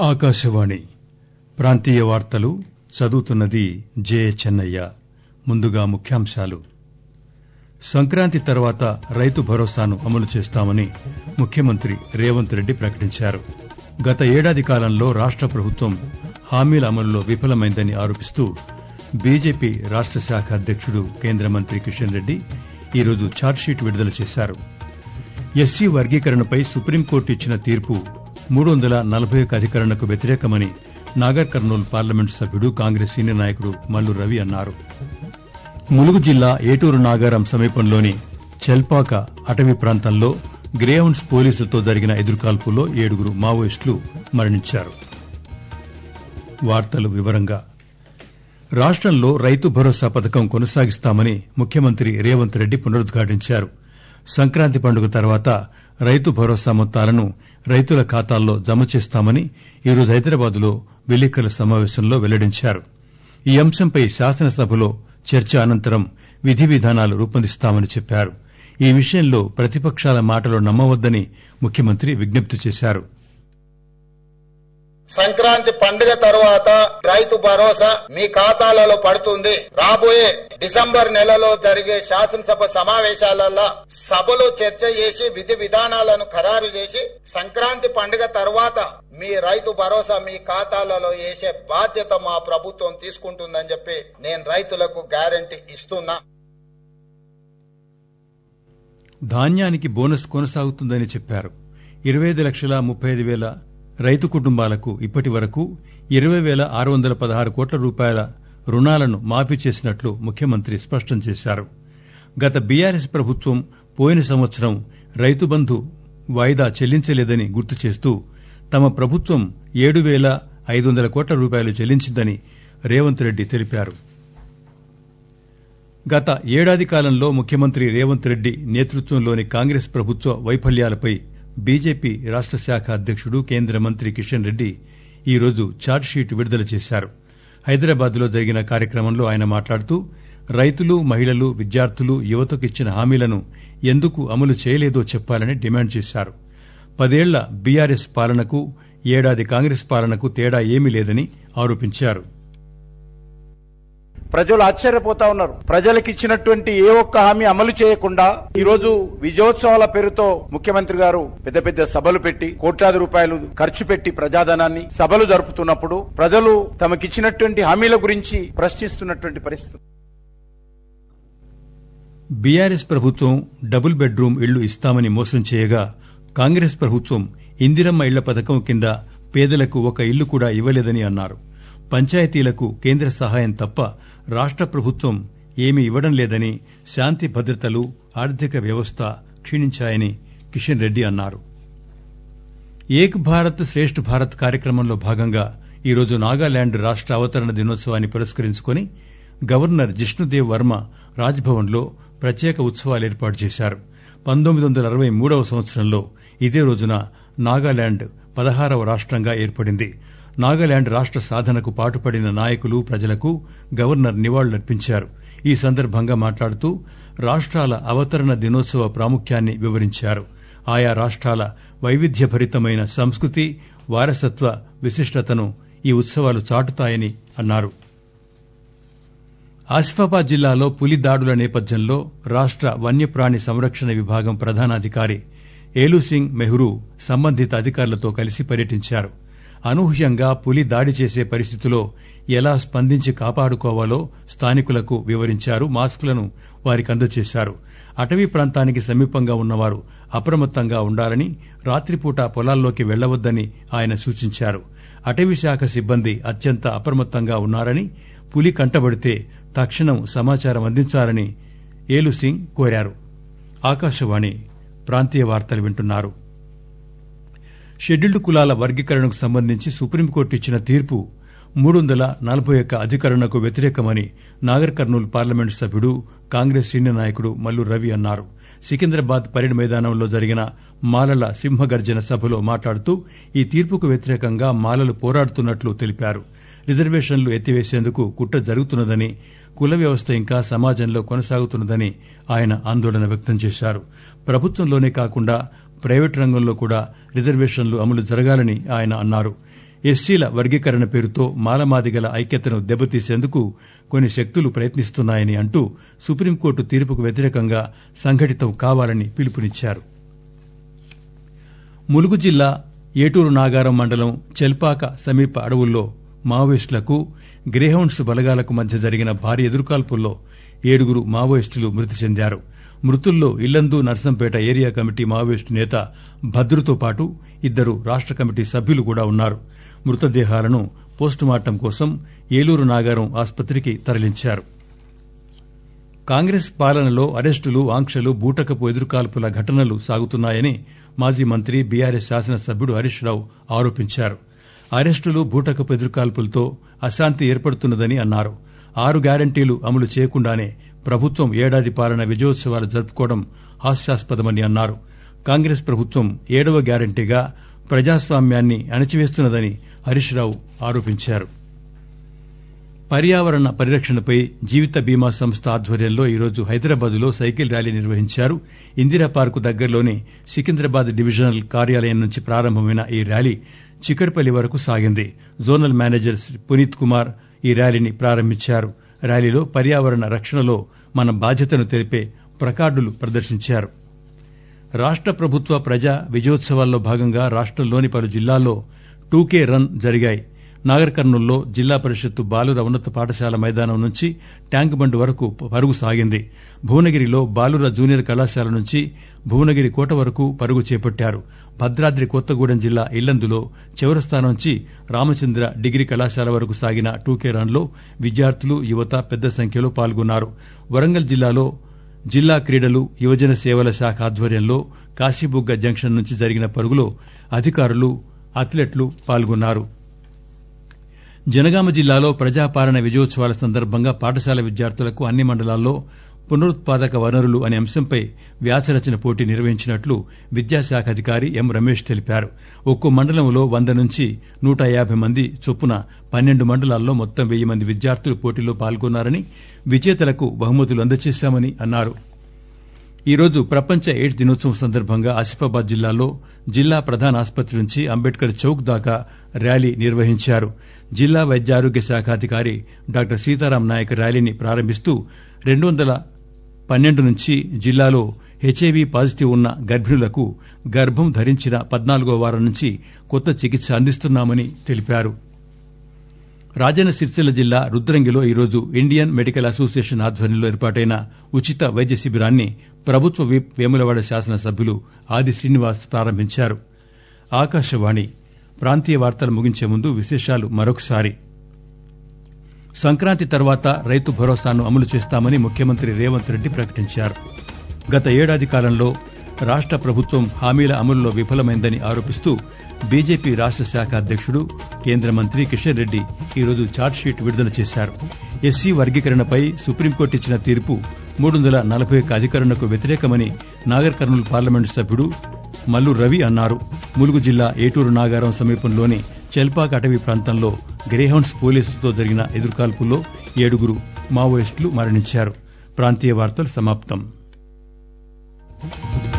ఆకాశవాణి ప్రాంతీయ వార్తలు చదువుతున్నది జే చెన్నయ్య ముందుగా ముఖ్యాంశాలు సంక్రాంతి తర్వాత రైతు భరోసాను అమలు చేస్తామని ముఖ్యమంత్రి రేవంత్ రెడ్డి ప్రకటించారు గత ఏడాది కాలంలో రాష్ట ప్రభుత్వం హామీల అమలులో విఫలమైందని ఆరోపిస్తూ బీజేపీ రాష్ట శాఖ అధ్యకుడు కేంద్ర మంత్రి కిషన్ రెడ్డి ఈరోజు ఛార్జ్షీట్ విడుదల చేశారు ఎస్సీ వర్గీకరణపై సుప్రీంకోర్టు ఇచ్చిన తీర్పు మూడు వందల నలభై ఒక్క అధికరణకు వ్యతిరేకమని నాగర్ కర్నూల్ పార్లమెంటు సభ్యుడు కాంగ్రెస్ సీనియర్ నాయకుడు మల్లు రవి అన్నారు ములుగు జిల్లా ఏటూరు నాగారం సమీపంలోని చెల్పాక అటవీ ప్రాంతంలో గ్రేహౌండ్స్ పోలీసులతో జరిగిన ఎదురుకాల్పుల్లో ఏడుగురు మావోయిస్టులు మరణించారు వార్తలు వివరంగా రాష్టంలో రైతు భరోసా పథకం కొనసాగిస్తామని ముఖ్యమంత్రి రేవంత్ రెడ్డి పునరుద్ఘాటించారు సంక్రాంతి పండుగ తర్వాత రైతు భరోసా మొత్తాలను రైతుల ఖాతాల్లో జమ చేస్తామని ఈరోజు హైదరాబాద్ లో విలేకరుల సమావేశంలో వెల్లడించారు ఈ అంశంపై శాసనసభలో చర్చ అనంతరం విధి విధానాలు రూపొందిస్తామని చెప్పారు ఈ విషయంలో ప్రతిపక్షాల మాటలు నమ్మవద్దని ముఖ్యమంత్రి విజ్ఞప్తి చేశారు సంక్రాంతి పండుగ తరువాత రైతు భరోసా మీ ఖాతాలలో పడుతుంది రాబోయే డిసెంబర్ నెలలో జరిగే శాసనసభ సమావేశాలలో సభలో చర్చ చేసి విధి విధానాలను ఖరారు చేసి సంక్రాంతి పండుగ తర్వాత మీ రైతు భరోసా మీ ఖాతాలలో వేసే బాధ్యత మా ప్రభుత్వం తీసుకుంటుందని చెప్పి నేను రైతులకు గ్యారంటీ ఇస్తున్నా ధాన్యానికి బోనస్ కొనసాగుతుందని చెప్పారు ఇరవై ఐదు లక్షల ముప్పై ఐదు వేల రైతు కుటుంబాలకు ఇప్పటి వరకు ఇరవై వేల ఆరు వందల పదహారు కోట్ల రూపాయల రుణాలను మాఫీ చేసినట్లు ముఖ్యమంత్రి స్పష్టం చేశారు గత బీఆర్ఎస్ ప్రభుత్వం పోయిన సంవత్సరం రైతు బంధు వాయిదా చెల్లించలేదని గుర్తు చేస్తూ తమ ప్రభుత్వం ఏడు వేల ఐదు వందల కోట్ల రూపాయలు చెల్లించిందని రేవంత్ రెడ్డి తెలిపారు గత ఏడాది కాలంలో ముఖ్యమంత్రి రేవంత్ రెడ్డి నేతృత్వంలోని కాంగ్రెస్ ప్రభుత్వ వైఫల్యాలపై బీజేపీ రాష్ట శాఖ అధ్యకుడు కేంద్ర మంత్రి కిషన్ రెడ్డి ఈరోజు ఛార్జ్షీట్ విడుదల చేశారు హైదరాబాద్ లో జరిగిన కార్యక్రమంలో ఆయన మాట్లాడుతూ రైతులు మహిళలు విద్యార్థులు యువతకు ఇచ్చిన హామీలను ఎందుకు అమలు చేయలేదో చెప్పాలని డిమాండ్ చేశారు పదేళ్ల బీఆర్ఎస్ పాలనకు ఏడాది కాంగ్రెస్ పాలనకు తేడా ఏమీ లేదని ఆరోపించారు ప్రజలు ఆశ్చర్యపోతా ఉన్నారు ప్రజలకు ఇచ్చినటువంటి ఏ ఒక్క హామీ అమలు చేయకుండా ఈ రోజు విజయోత్సవాల పేరుతో ముఖ్యమంత్రి గారు పెద్ద పెద్ద సభలు పెట్టి కోట్లాది రూపాయలు ఖర్చు పెట్టి ప్రజాధనాన్ని సభలు జరుపుతున్నప్పుడు ప్రజలు తమకిచ్చినటువంటి హామీల గురించి ప్రశ్నిస్తున్నటువంటి పరిస్థితి బీఆర్ఎస్ ప్రభుత్వం డబుల్ బెడ్రూం ఇళ్లు ఇస్తామని మోసం చేయగా కాంగ్రెస్ ప్రభుత్వం ఇందిరమ్మ ఇళ్ల పథకం కింద పేదలకు ఒక ఇల్లు కూడా ఇవ్వలేదని అన్నారు పంచాయతీలకు కేంద్ర సహాయం తప్ప రాష్ట ప్రభుత్వం ఏమీ ఇవ్వడం లేదని శాంతి భద్రతలు ఆర్థిక వ్యవస్థ క్షీణించాయని కిషన్ రెడ్డి అన్నారు ఏక్ భారత్ శ్రేష్ఠ్ భారత్ కార్యక్రమంలో భాగంగా ఈరోజు నాగాలాండ్ రాష్ట అవతరణ దినోత్సవాన్ని పురస్కరించుకుని గవర్నర్ జిష్ణుదేవ్ వర్మ రాజ్భవన్ లో ప్రత్యేక ఉత్సవాలు ఏర్పాటు చేశారు పంతొమ్మిది వందల అరవై మూడవ సంవత్సరంలో ఇదే రోజున నాగాలాండ్ పదహారవ రాష్టంగా ఏర్పడింది నాగాలాండ్ రాష్ట సాధనకు పాటుపడిన నాయకులు ప్రజలకు గవర్నర్ నివాళులర్పించారు ఈ సందర్భంగా మాట్లాడుతూ రాష్టాల అవతరణ దినోత్సవ ప్రాముఖ్యాన్ని వివరించారు ఆయా రాష్టాల వైవిధ్యభరితమైన సంస్కృతి వారసత్వ విశిష్టతను ఈ ఉత్సవాలు చాటుతాయని అన్నారు ఆసిఫాబాద్ జిల్లాలో పులి దాడుల నేపథ్యంలో రాష్ట వన్యప్రాణి సంరక్షణ విభాగం ప్రధానాధికారి ఏలుసింగ్ మెహ్రూ సంబంధిత అధికారులతో కలిసి పర్యటించారు అనూహ్యంగా పులి దాడి చేసే పరిస్థితిలో ఎలా స్పందించి కాపాడుకోవాలో స్థానికులకు వివరించారు మాస్కులను వారికి అందజేశారు అటవీ ప్రాంతానికి సమీపంగా ఉన్నవారు అప్రమత్తంగా ఉండాలని రాత్రిపూట పొలాల్లోకి వెళ్లవద్దని ఆయన సూచించారు అటవీ శాఖ సిబ్బంది అత్యంత అప్రమత్తంగా ఉన్నారని పులి కంటబడితే తక్షణం సమాచారం అందించాలని ఏలుసింగ్ కోరారు ఆకాశవాణి ప్రాంతీయ వార్తలు వింటున్నారు షెడ్యూల్డ్ కులాల వర్గీకరణకు సంబంధించి సుప్రీంకోర్టు ఇచ్చిన తీర్పు మూడు వందల నలభై ఒక్క అధికరణకు వ్యతిరేకమని నాగర్ కర్నూల్ పార్లమెంటు సభ్యుడు కాంగ్రెస్ సీనియర్ నాయకుడు మల్లు రవి అన్నారు సికింద్రాబాద్ పరేడ్ మైదానంలో జరిగిన మాలల సింహగర్జన సభలో మాట్లాడుతూ ఈ తీర్పుకు వ్యతిరేకంగా మాలలు పోరాడుతున్నట్లు తెలిపారు రిజర్వేషన్లు ఎత్తివేసేందుకు కుట్ర జరుగుతున్నదని కుల వ్యవస్థ ఇంకా సమాజంలో కొనసాగుతున్నదని ఆయన ఆందోళన వ్యక్తం చేశారు ప్రభుత్వంలోనే కాకుండా ప్రైవేటు రంగంలో కూడా రిజర్వేషన్లు అమలు జరగాలని ఆయన అన్నారు ఎస్సీల వర్గీకరణ పేరుతో మాలమాదిగల ఐక్యతను దెబ్బతీసేందుకు కొన్ని శక్తులు ప్రయత్నిస్తున్నాయని అంటూ సుప్రీంకోర్టు తీర్పుకు వ్యతిరేకంగా సంఘటితం కావాలని పిలుపునిచ్చారు ములుగు జిల్లా ఏటూరు నాగారం మండలం చెల్పాక సమీప అడవుల్లో మావోయిస్టులకు గ్రేహౌండ్స్ బలగాలకు మధ్య జరిగిన భారీ ఎదురుకాల్పుల్లో ఏడుగురు మావోయిస్టులు మృతి చెందారు మృతుల్లో Yellandu Narsampet area committee Maoist నేత భద్రుతో పాటు ఇద్దరు రాష్ట కమిటీ సభ్యులు కూడా ఉన్నారు మృతదేహాలను పోస్టుమార్టం కోసం ఏలూరు నాగారం ఆసుపత్రికి తరలించారు కాంగ్రెస్ పాలనలో అరెస్టులు ఆంక్షలు బూటకపు ఎదురుకాల్పుల ఘటనలు సాగుతున్నాయని మాజీ మంత్రి బీఆర్ఎస్ శాసనసభ్యుడు హరీష్ రావు ఆరోపించారు అరెస్టులు బూటకపు ఎదురుకాల్పులతో అశాంతి ఏర్పడుతున్నదని అన్నారు ఆరు గ్యారంటీలు అమలు చేయకుండానే ప్రభుత్వం ఏడాది పాలన విజయోత్సవాలు జరుపుకోవడం హాస్యాస్పదమని అన్నారు కాంగ్రెస్ ప్రభుత్వం ఏడవ గ్యారంటీగా ప్రజాస్వామ్యాన్ని అణచివేస్తున్నదని హరీష్ రావు ఆరోపించారు పర్యావరణ పరిరక్షణపై జీవిత బీమా సంస్థ ఆధ్వర్యంలో ఈరోజు హైదరాబాద్ లో సైకిల్ ర్యాలీ నిర్వహించారు ఇందిరా పార్కు దగ్గరలోని సికింద్రాబాద్ డివిజనల్ కార్యాలయం నుంచి ప్రారంభమైన ఈ ర్యాలీ చికట్పల్లి వరకు సాగింది జోనల్ మేనేజర్ పునీత్ కుమార్ ఈ ర్యాలీని ప్రారంభించారు ర్యాలీలో పర్యావరణ రక్షణలో మన బాధ్యతను తెలిపే ప్లకార్డులు ప్రదర్శించారు రాష్ట ప్రభుత్వ ప్రజా విజయోత్సవాల్లో భాగంగా రాష్టంలోని పలు జిల్లాల్లో టూకే రన్ జరిగాయి నాగర్ కర్నూల్లో జిల్లా పరిషత్తు బాలుర ఉన్నత పాఠశాల మైదానం నుంచి ట్యాంక్ బండ్ వరకు పరుగు సాగింది భువనగిరిలో బాలుర జూనియర్ కళాశాల నుంచి భువనగిరి కోట వరకు పరుగు చేపట్టారు భద్రాద్రి కొత్తగూడెం జిల్లా ఇల్లందులో చివరస్తా నుంచి రామచంద్ర డిగ్రీ కళాశాల వరకు సాగిన టూకే రన్ లో విద్యార్థులు యువత పెద్ద సంఖ్యలో పాల్గొన్నారు వరంగల్ జిల్లాలో జిల్లా క్రీడలు యువజన సేవల శాఖ ఆధ్వర్యంలో కాశీబుగ్గ జంక్షన్ నుంచి జరిగిన పరుగులో అధికారులు అథ్లెట్లు పాల్గొన్నారు జనగామ జిల్లాలో ప్రజాపాలన విజయోత్సవాల సందర్భంగా పాఠశాల విద్యార్థులకు అన్ని మండలాల్లో పునరుత్పాదక వనరులు అనే అంశంపై వ్యాసరచన పోటీ నిర్వహించినట్లు విద్యాశాఖ అధికారి ఎం రమేష్ తెలిపారు ఒక్కో మండలంలో వంద నుంచి నూట యాభై మంది చొప్పున పన్నెండు మండలాల్లో మొత్తం వెయ్యి మంది విద్యార్థులు పోటీలో పాల్గొన్నారని విజేతలకు బహుమతులు అందజేశామని అన్నారు ఈరోజు ప్రపంచ ఎయిడ్స్ దినోత్సవం సందర్భంగా ఆసిఫాబాద్ జిల్లాలో జిల్లా ప్రధాన ఆసుపత్రి నుంచి అంబేద్కర్ చౌక్ దాకా ర్యాలీ నిర్వహించారు జిల్లా వైద్యారోగ్య శాఖ అధికారి డాక్టర్ సీతారాం నాయక్ ర్యాలీని ప్రారంభిస్తూ రెండు వందల పన్నెండు నుంచి జిల్లాలో హెచ్ఐవి పాజిటివ్ ఉన్న గర్భిణులకు గర్భం ధరించిన పద్నాలుగో వారం నుంచి కొత్త చికిత్స అందిస్తున్నామని తెలిపారు రాజన్న సిరిసిల్ల జిల్లా రుద్రంగిలో ఈరోజు ఇండియన్ మెడికల్ అసోసియేషన్ ఆధ్వర్యంలో ఏర్పాటైన ఉచిత వైద్య శిబిరాన్ని ప్రభుత్వ విప్ వేములవాడ శాసనసభ్యులు ఆది శ్రీనివాస్ ప్రారంభించారు ఆకాశవాణి ప్రాంతీయ వార్తలు ముగించే ముందు విశేషాలు మరొకసారి సంక్రాంతి తర్వాత రైతు భరోసాను అమలు చేస్తామని ముఖ్యమంత్రి రేవంత్ రెడ్డి ప్రకటించారు గత ఏడాది కాలంలో రాష్ట ప్రభుత్వం హామీల అమలులో విఫలమైందని ఆరోపిస్తూ బీజేపీ రాష్ట శాఖ అధ్యకుడు కేంద్ర మంత్రి కిషన్ రెడ్డి ఈరోజు ఛార్జ్షీట్ విడుదల చేశారు ఎస్సీ వర్గీకరణపై సుప్రీంకోర్టు ఇచ్చిన తీర్పు మూడు వందల నలభై ఒక్క అధికరణకు వ్యతిరేకమని నాగర్ కర్నూలు పార్లమెంటు సభ్యుడు మల్లు రవి అన్నారు ములుగు జిల్లా ఏటూరు నాగారం సమీపంలోని చెల్పాక్ అటవీ ప్రాంతంలో గ్రేహౌండ్స్ పోలీసులతో జరిగిన ఎదురుకాల్పుల్లో ఏడుగురు మావోయిస్టులు మరణించారు ప్రాంతీయ వార్తలు సమాప్తం